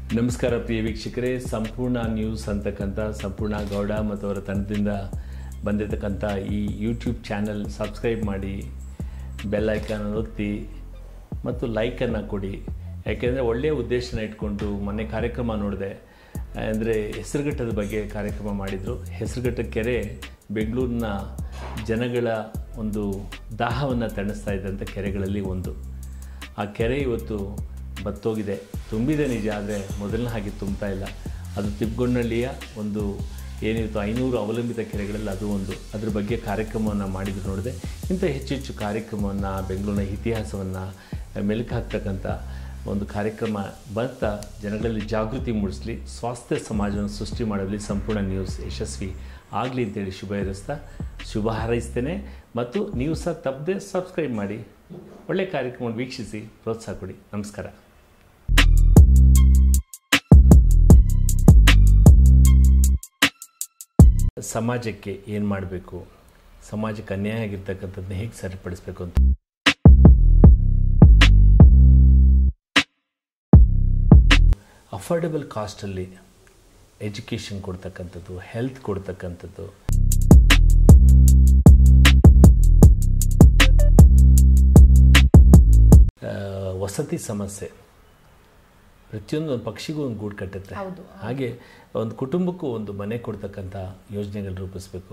ನಮಸ್ಕಾರ ಪ್ರಿಯ ವೀಕ್ಷಕರೇ ಸಂಪೂರ್ಣ ನ್ಯೂಸ್ ಅಂತಕ್ಕಂಥ ಸಂಪೂರ್ಣ ಗೌಡ ಮತ್ತು ಅವರ ತಂಡದಿಂದ ಬಂದಿರತಕ್ಕಂಥ ಈ ಯೂಟ್ಯೂಬ್ ಚಾನಲ್ ಸಬ್ಸ್ಕ್ರೈಬ್ ಮಾಡಿ ಬೆಲ್ ಐಕಾನ್ ಒತ್ತಿ ಮತ್ತು ಲೈಕನ್ನು ಕೊಡಿ ಯಾಕೆಂದರೆ ಒಳ್ಳೆಯ ಉದ್ದೇಶನ ಇಟ್ಕೊಂಡು ಮೊನ್ನೆ ಕಾರ್ಯಕ್ರಮ ನೋಡಿದೆ ಅಂದರೆ ಹೆಸರುಘಟ್ಟದ ಬಗ್ಗೆ ಕಾರ್ಯಕ್ರಮ ಮಾಡಿದರು ಹೆಸರುಘಟ್ಟ ಕೆರೆ ಬೆಂಗಳೂರಿನ ಜನಗಳ ಒಂದು ದಾಹವನ್ನು ತಣಿಸ್ತಾ ಇದ್ದಂಥ ಕೆರೆಗಳಲ್ಲಿ ಒಂದು ಆ ಕೆರೆ ಇವತ್ತು ಬತ್ತೋಗಿದೆ ತುಂಬಿದೆ ನಿಜ ಆದರೆ ಮೊದಲಿನ ಹಾಗೆ ತುಂಬ್ತಾ ಇಲ್ಲ ಅದು ತಿಪ್ಪಗೊಂಡಳ್ಳಿಯ ಒಂದು ಏನಿತ್ತು ಐನೂರು ಅವಲಂಬಿತ ಕೆರೆಗಳಲ್ಲಿ ಅದು ಒಂದು ಅದ್ರ ಬಗ್ಗೆ ಕಾರ್ಯಕ್ರಮವನ್ನು ಮಾಡಿದ್ರು ನೋಡಿದೆ ಇಂಥ ಹೆಚ್ಚು ಹೆಚ್ಚು ಕಾರ್ಯಕ್ರಮವನ್ನು ಬೆಂಗಳೂರಿನ ಇತಿಹಾಸವನ್ನು ಮೆಲುಕು ಹಾಕ್ತಕ್ಕಂಥ ಒಂದು ಕಾರ್ಯಕ್ರಮ ಬರ್ತಾ ಜನಗಳಲ್ಲಿ ಜಾಗೃತಿ ಮೂಡಿಸಲಿ ಸ್ವಾಸ್ಥ್ಯ ಸಮಾಜವನ್ನು ಸೃಷ್ಟಿ ಮಾಡುವಲ್ಲಿ ಸಂಪೂರ್ಣ ನ್ಯೂಸ್ ಯಶಸ್ವಿ ಆಗಲಿ ಅಂತೇಳಿ ಶುಭ ಹಾರೈಸ್ತಾ ಶುಭ ಹಾರೈಸ್ತೇನೆ ಮತ್ತು ನೀವು ಸಹ ತಪ್ಪದೆ ಸಬ್ಸ್ಕ್ರೈಬ್ ಮಾಡಿ ಒಳ್ಳೆಯ ಕಾರ್ಯಕ್ರಮವನ್ನು ವೀಕ್ಷಿಸಿ ಪ್ರೋತ್ಸಾಹ ಕೊಡಿ ನಮಸ್ಕಾರ ಸಮಾಜಕ್ಕೆ ಏನು ಮಾಡಬೇಕು ಸಮಾಜಕ್ಕೆ ಅನ್ಯಾಯ ಆಗಿರ್ತಕ್ಕಂಥದ್ದನ್ನ ಹೇಗೆ ಸರಿಪಡಿಸಬೇಕು ಅಂತ ಅಫೋರ್ಡೆಬಲ್ ಕಾಸ್ಟಲ್ಲಿ ಎಜುಕೇಷನ್ ಕೊಡ್ತಕ್ಕಂಥದ್ದು ಹೆಲ್ತ್ ಕೊಡ್ತಕ್ಕಂಥದ್ದು ಆ, ವಸತಿ ಸಮಸ್ಯೆ ಪ್ರತಿಯೊಂದು ಒಂದು ಪಕ್ಷಿಗೂ ಒಂದು ಗೂಡು ಕಟ್ಟುತ್ತೆ ಹೌದು. ಹಾಗೆ ಒಂದು ಕುಟುಂಬಕ್ಕೂ ಒಂದು ಮನೆ ಕೊಡ್ತಕ್ಕಂಥ ಯೋಜನೆಗಳು ರೂಪಿಸಬೇಕು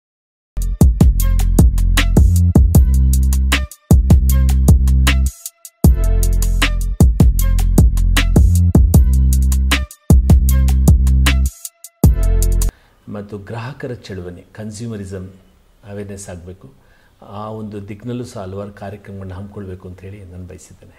ಮತ್ತು ಗ್ರಾಹಕರ ಚಳುವಳಿ ಕನ್ಸ್ಯೂಮರಿಸಮ್ ಅವೇರ್ನೆಸ್ ಆಗಬೇಕು ಆ ಒಂದು ದಿಕ್ಕಿನಲ್ಲೂ ಸಹ ಹಲವಾರು ಕಾರ್ಯಕ್ರಮಗಳನ್ನ ಹಮ್ಮಿಕೊಳ್ಬೇಕು ಅಂತ ಹೇಳಿ ನಾನು ಬಯಸಿದ್ದೇನೆ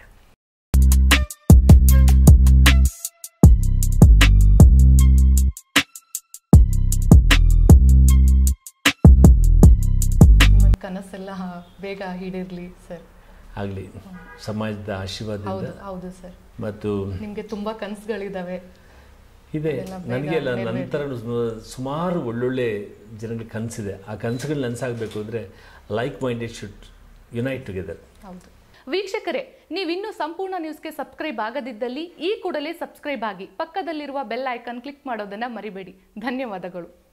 ನಿಮ್ಮ ಕನಸೆಲ್ಲ ಬೇಗ ಈಡೇರ್ಲಿ ಸರ್ ಆಗಲಿ ಸಮಾಜದ ಆಶೀರ್ವಾದದಿಂದ ಹೌದು ಹೌದು ಸರ್ ಮತ್ತು ನಿಮ್ಗೆ ತುಂಬಾ ಕನಸುಗಳಿದಾವೆ ಇದೆ ಅದೆಲ್ಲ ಬೇಗ ನನಗೆಲ್ಲ ನೆರವೇರ್ಲಿ. ನಂತರ ಸುಮಾರು ಒಳ್ಳೊಳ್ಳೆ ಜನಗಳಿಗೆ ಕನಸಿದೆ ಆ ಕನಸುಗಳು ನನಸಾಗಬೇಕು ಅಂದರೆ like minded should unite together ಹೌದು ವೀಕ್ಷಕರೇ ನೀವಿನ್ನೂ ಸಂಪೂರ್ಣ ನ್ಯೂಸ್ಗೆ ಸಬ್ಸ್ಕ್ರೈಬ್ ಆಗದಿದ್ದಲ್ಲಿ ಈ ಕೂಡಲೇ ಸಬ್ಸ್ಕ್ರೈಬ್ ಆಗಿ ಪಕ್ಕದಲ್ಲಿರುವ ಬೆಲ್ ಐಕಾನ್ ಕ್ಲಿಕ್ ಮಾಡೋದನ್ನ ಮರಿಬೇಡಿ ಧನ್ಯವಾದಗಳು